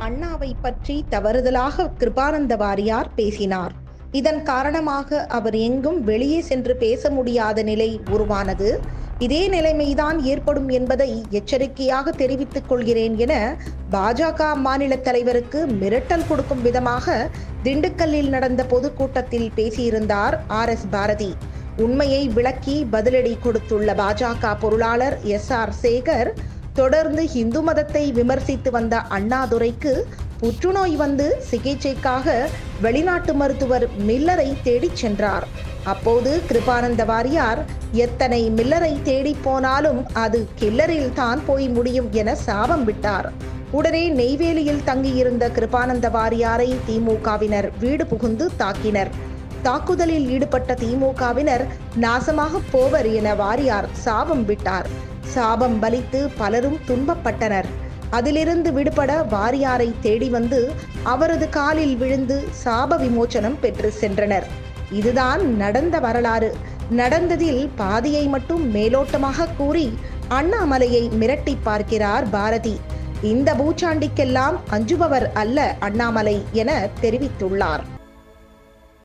அண்ணாவை பற்றி தவறுதலாக கிருபானந்த வாரியார் பேசினார் இதன் காரணமாக அவர் எங்கும் வெளியே சென்று பேச முடியாத நிலை உருவானது இதே நிலைமைதான் ஏற்படும் என்பதை எச்சரிக்கையாக தெரிவித்துக் கொள்கிறேன் என பாஜக மாநில தலைவருக்கு மிரட்டல் கொடுக்கும் விதமாக திண்டுக்கல்லில் நடந்த பொதுக்கூட்டத்தில் பேசியிருந்தார் ஆர் எஸ் பாரதி உண்மையை விளக்கி பதிலடி கொடுத்துள்ள பாஜக பொருளாளர் எஸ் ஆர் சேகர் தொடர்ந்து இந்து மதத்தை விமர்சித்து வந்த அண்ணாதுரைக்கு புற்றுநோய் வந்து சிகிச்சைக்காக வெளிநாட்டு மருத்துவர் மில்லரை தேடிச் சென்றார் அப்போது கிருபானந்த வாரியார் எத்தனை மில்லரை தேடி போனாலும் அது கில்லரில் தான் போய் முடியும் என சாபம் விட்டார் உடனே நெய்வேலியில் தங்கியிருந்த கிருபானந்த வாரியாரை திமுகவினர் வீடு புகுந்து தாக்கினர் தாக்குதலில் ஈடுபட்ட திமுகவினர் நாசமாக போவர் என வாரியார் சாபம் விட்டார் சாபம் பலித்து பலரும் துன்பப்பட்டனர் அதிலிருந்து விடுபட வாரியாரை தேடி வந்து அவரது காலில் விழுந்து சாப விமோச்சனம் பெற்று சென்றனர் இதுதான் நடந்த வரலாறு நடந்ததில் பாதியை மட்டும் மேலோட்டமாக கூறி அண்ணாமலையை மிரட்டி பார்க்கிறார் பாரதி இந்த பூச்சாண்டிக்கெல்லாம் அஞ்சுபவர் அல்ல அண்ணாமலை என தெரிவித்துள்ளார்